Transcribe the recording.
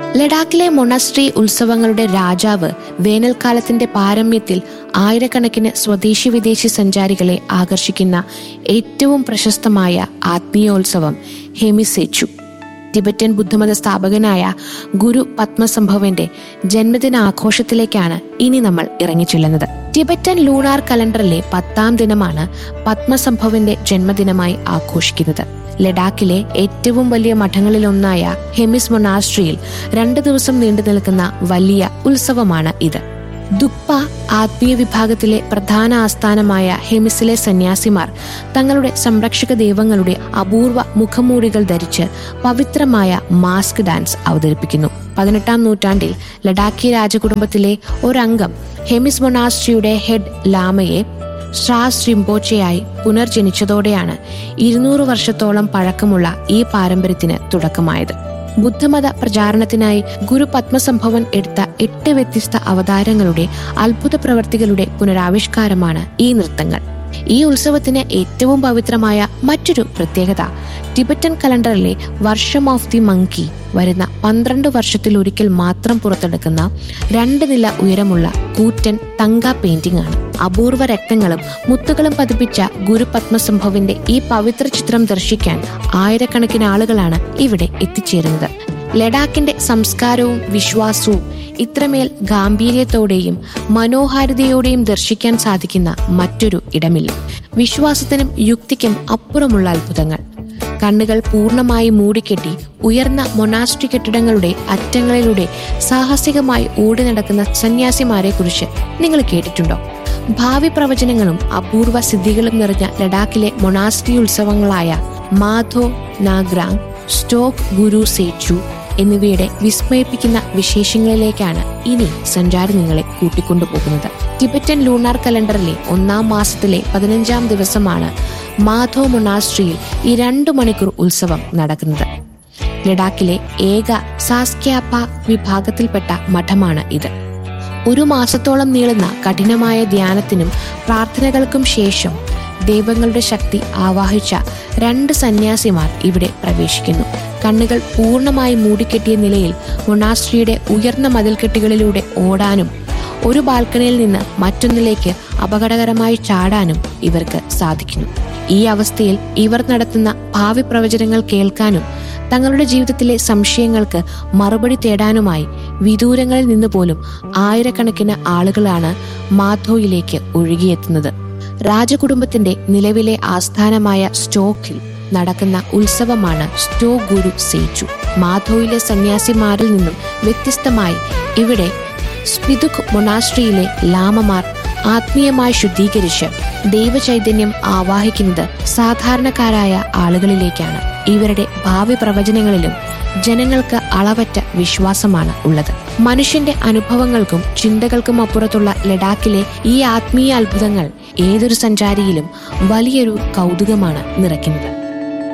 ലഡാക്കിലെ മൊണസ്ട്രി ഉത്സവങ്ങളുടെ രാജാവ് വേനൽക്കാലത്തിന്റെ പാരമ്യത്തിൽ ആയിരക്കണക്കിന് സ്വദേശി വിദേശി സഞ്ചാരികളെ ആകർഷിക്കുന്ന ഏറ്റവും പ്രശസ്തമായ ആത്മീയോത്സവം ഹെമിസേച്ചു ടിബറ്റൻ ബുദ്ധമത സ്ഥാപകനായ ഗുരു പത്മസംഭവന്റെ ജന്മദിനാഘോഷത്തിലേക്കാണ് ഇനി നമ്മൾ ഇറങ്ങിച്ചെല്ലുന്നത് ടിബറ്റൻ ലൂണാർ കലണ്ടറിലെ പത്താം ദിനമാണ് പത്മസംഭവന്റെ ജന്മദിനമായി ആഘോഷിക്കുന്നത് ലഡാക്കിലെ ഏറ്റവും വലിയ മഠങ്ങളിലൊന്നായ ഹെമിസ് മൊണാസ്ട്രിയിൽ രണ്ടു ദിവസം നീണ്ടു നിൽക്കുന്ന വലിയ ഉത്സവമാണ് ഇത് ദുപ്പ ആത്മീയ വിഭാഗത്തിലെ പ്രധാന ആസ്ഥാനമായ ഹെമിസിലെ സന്യാസിമാർ തങ്ങളുടെ സംരക്ഷക ദൈവങ്ങളുടെ അപൂർവ മുഖംമൂടികൾ ധരിച്ച് പവിത്രമായ മാസ്ക് ഡാൻസ് അവതരിപ്പിക്കുന്നു പതിനെട്ടാം നൂറ്റാണ്ടിൽ ലഡാക്കി രാജകുടുംബത്തിലെ ഒരംഗം ഹെമിസ് മൊണാസ്ട്രിയുടെ ഹെഡ് ലാമയെ ഷ്രാസ് റിംബോച്ചയായി പുനർജനിച്ചതോടെയാണ് ഇരുന്നൂറ് വർഷത്തോളം പഴക്കമുള്ള ഈ പാരമ്പര്യത്തിന് തുടക്കമായത് ബുദ്ധമത പ്രചാരണത്തിനായി ഗുരു പത്മസംഭവൻ എടുത്ത എട്ട് വ്യത്യസ്ത അവതാരങ്ങളുടെ അത്ഭുത പ്രവർത്തികളുടെ പുനരാവിഷ്കാരമാണ് ഈ നൃത്തങ്ങൾ ഈ ഉത്സവത്തിന് ഏറ്റവും പവിത്രമായ മറ്റൊരു പ്രത്യേകത ടിബറ്റൻ കലണ്ടറിലെ വർഷം ഓഫ് ദി മങ്കി വരുന്ന പന്ത്രണ്ട് വർഷത്തിൽ ഒരിക്കൽ മാത്രം പുറത്തെടുക്കുന്ന രണ്ട് നില ഉയരമുള്ള കൂറ്റൻ തങ്ക പെയിന്റിംഗ് ആണ് അപൂർവ രക്തങ്ങളും മുത്തുകളും പതിപ്പിച്ച ഗുരു പത്മസംഭവിന്റെ ഈ പവിത്ര ചിത്രം ദർശിക്കാൻ ആയിരക്കണക്കിന് ആളുകളാണ് ഇവിടെ എത്തിച്ചേരുന്നത് ലഡാക്കിന്റെ സംസ്കാരവും വിശ്വാസവും ഇത്രമേൽ ഗാംഭീര്യത്തോടെയും മനോഹാരിതയോടെയും ദർശിക്കാൻ സാധിക്കുന്ന മറ്റൊരു ഇടമില്ല വിശ്വാസത്തിനും യുക്തിക്കും അപ്പുറമുള്ള അത്ഭുതങ്ങൾ കണ്ണുകൾ പൂർണ്ണമായി മൂടിക്കെട്ടി ഉയർന്ന മൊണാസ്ട്രി കെട്ടിടങ്ങളുടെ അറ്റങ്ങളിലൂടെ സാഹസികമായി ഓടി നടക്കുന്ന സന്യാസിമാരെ കുറിച്ച് നിങ്ങൾ കേട്ടിട്ടുണ്ടോ ഭാവി പ്രവചനങ്ങളും അപൂർവ സിദ്ധികളും നിറഞ്ഞ ലഡാക്കിലെ മൊണാസ്ട്രി ഉത്സവങ്ങളായ മാധോ നാഗ്രാങ് സ്റ്റോക്ക് ഗുരു സേച്ചു എന്നിവയുടെ വിസ്മയിപ്പിക്കുന്ന വിശേഷങ്ങളിലേക്കാണ് ഇനി സഞ്ചാരി നിങ്ങളെ കൂട്ടിക്കൊണ്ടുപോകുന്നത് ടിബറ്റൻ ലൂണാർ കലണ്ടറിലെ ഒന്നാം മാസത്തിലെ പതിനഞ്ചാം ദിവസമാണ് മാധോ മൊണാസ്ട്രിയിൽ ഈ രണ്ടു മണിക്കൂർ ഉത്സവം നടക്കുന്നത് ലഡാക്കിലെ ഏക സാസ്ക്യാപ്പ വിഭാഗത്തിൽപ്പെട്ട മഠമാണ് ഇത് ഒരു മാസത്തോളം നീളുന്ന കഠിനമായ ധ്യാനത്തിനും പ്രാർത്ഥനകൾക്കും ശേഷം ദൈവങ്ങളുടെ ശക്തി ആവാഹിച്ച രണ്ട് സന്യാസിമാർ ഇവിടെ പ്രവേശിക്കുന്നു കണ്ണുകൾ പൂർണ്ണമായി മൂടിക്കെട്ടിയ നിലയിൽ മൊണാസ്ട്രിയുടെ ഉയർന്ന മതിൽക്കെട്ടുകളിലൂടെ ഓടാനും ഒരു ബാൽക്കണിയിൽ നിന്ന് മറ്റൊന്നിലേക്ക് അപകടകരമായി ചാടാനും ഇവർക്ക് സാധിക്കുന്നു ഈ അവസ്ഥയിൽ ഇവർ നടത്തുന്ന ഭാവി പ്രവചനങ്ങൾ കേൾക്കാനും തങ്ങളുടെ ജീവിതത്തിലെ സംശയങ്ങൾക്ക് മറുപടി തേടാനുമായി വിദൂരങ്ങളിൽ നിന്ന് പോലും ആയിരക്കണക്കിന് ആളുകളാണ് മാധോയിലേക്ക് ഒഴുകിയെത്തുന്നത് രാജകുടുംബത്തിന്റെ നിലവിലെ ആസ്ഥാനമായ സ്റ്റോക്കിൽ നടക്കുന്ന ഉത്സവമാണ് സ്റ്റോ ഗുരു സേച്ചു മാധോയിലെ സന്യാസിമാരിൽ നിന്നും വ്യത്യസ്തമായി ഇവിടെ സ്പിതുക് മൊണാസ്ട്രിയിലെ ലാമമാർ ആത്മീയമായി ശുദ്ധീകരിച്ച് ദൈവചൈതന്യം ആവാഹിക്കുന്നത് സാധാരണക്കാരായ ആളുകളിലേക്കാണ് ഇവരുടെ ഭാവി പ്രവചനങ്ങളിലും ജനങ്ങൾക്ക് അളവറ്റ വിശ്വാസമാണ് ഉള്ളത് മനുഷ്യന്റെ അനുഭവങ്ങൾക്കും ചിന്തകൾക്കും അപ്പുറത്തുള്ള ലഡാക്കിലെ ഈ ആത്മീയ അത്ഭുതങ്ങൾ ഏതൊരു സഞ്ചാരിയിലും വലിയൊരു കൗതുകമാണ് നിറയ്ക്കുന്നത്